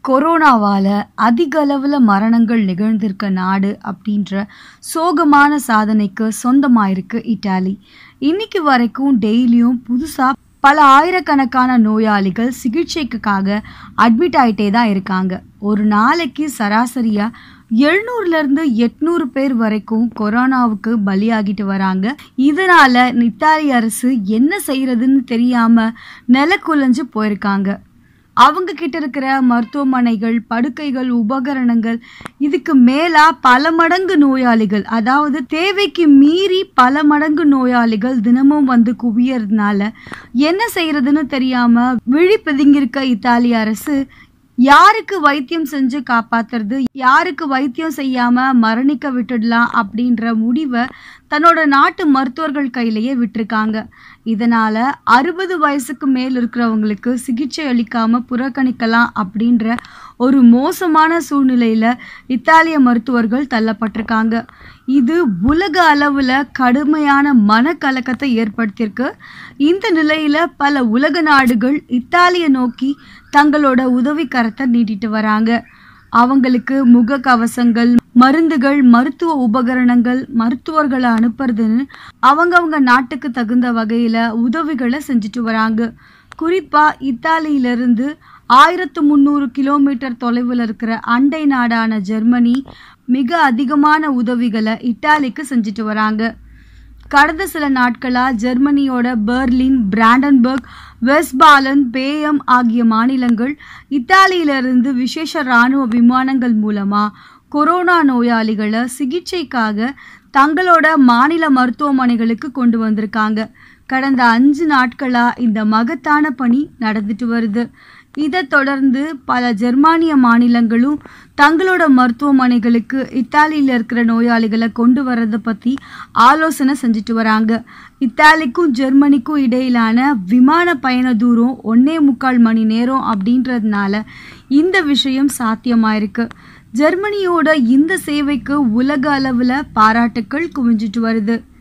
கொரோனாவால அதிக அளவுல மரணங்கள் நிகழ்ந்திருக்க நாடு அப்படின்ற சோகமான சாதனைக்கு சொந்தமாயிருக்கு இட்டாலி இன்னைக்கு வரைக்கும் டெய்லியும் புதுசா பல ஆயிரக்கணக்கான நோயாளிகள் சிகிச்சைக்காக அட்மிட் ஆயிட்டே தான் இருக்காங்க ஒரு நாளைக்கு சராசரியா எழுநூறுல இருந்து எட்நூறு பேர் வரைக்கும் கொரோனாவுக்கு பலியாகிட்டு வராங்க இதனால இத்தாலி அரசு என்ன செய்யறதுன்னு தெரியாம நிலக்குலைஞ்சு போயிருக்காங்க அவங்க கிட்ட இருக்கிற மருத்துவமனைகள் படுக்கைகள் உபகரணங்கள் இதுக்கு மேலா பல மடங்கு நோயாளிகள் அதாவது தேவைக்கு மீறி பல மடங்கு நோயாளிகள் தினமும் வந்து குவியறதுனால என்ன செய்யறதுன்னு தெரியாம விழி பிதுங்கியிருக்க இத்தாலி அரசு யாருக்கு வைத்தியம் செஞ்சு காப்பாத்துறது யாருக்கு வைத்தியம் செய்யாம மரணிக்க விட்டுடலாம் அப்படின்ற முடிவை தன்னோட நாட்டு மருத்துவர்கள் கையிலேயே விட்டிருக்காங்க இதனால அறுபது வயசுக்கு மேல் இருக்கிறவங்களுக்கு சிகிச்சை அளிக்காம புறக்கணிக்கலாம் அப்படின்ற ஒரு மோசமான சூழ்நிலையில இத்தாலிய மருத்துவர்கள் தள்ளப்பட்டிருக்காங்க இது உலக அளவுல கடுமையான மனக்கலக்கத்தை ஏற்படுத்தியிருக்கு இந்த நிலையில பல உலக நாடுகள் இத்தாலியை நோக்கி தங்களோட உதவி கரத்தை நீட்டிட்டு வராங்க அவங்களுக்கு முக கவசங்கள் மருந்துகள் மருத்துவ உபகரணங்கள் மருத்துவர்களை அனுப்புறதுன்னு அவங்கவங்க நாட்டுக்கு தகுந்த வகையில உதவிகளை செஞ்சுட்டு வராங்க குறிப்பா இத்தாலியிலிருந்து ஆயிரத்து முந்நூறு கிலோமீட்டர் தொலைவில் இருக்கிற அண்டை நாடான ஜெர்மனி மிக அதிகமான உதவிகளை இத்தாலிக்கு செஞ்சுட்டு வராங்க கடந்த சில நாட்களா ஜெர்மனியோட பெர்லின் பிராண்டன்பர்க் வெஸ்ட்பாலன் பேயம் ஆகிய மாநிலங்கள் இத்தாலியிலிருந்து விசேஷ இராணுவ விமானங்கள் மூலமா கொரோனா நோயாளிகளை சிகிச்சைக்காக தங்களோட மாநில மருத்துவமனைகளுக்கு கொண்டு வந்திருக்காங்க கடந்த அஞ்சு நாட்களா இந்த மகத்தான பணி நடந்துட்டு வருது இதை தொடர்ந்து பல ஜெர்மானிய மாநிலங்களும் தங்களோட மருத்துவமனைகளுக்கு இத்தாலியில் இருக்கிற நோயாளிகளை கொண்டு வர்றதை பற்றி ஆலோசனை செஞ்சுட்டு வராங்க இத்தாலிக்கும் ஜெர்மனிக்கும் இடையிலான விமான பயண தூரம் ஒன்னே முக்கால் மணி நேரம் அப்படின்றதுனால இந்த விஷயம் சாத்தியமாயிருக்கு ஜெர்மனியோட இந்த சேவைக்கு உலக அளவில் பாராட்டுக்கள் குவிஞ்சிட்டு வருது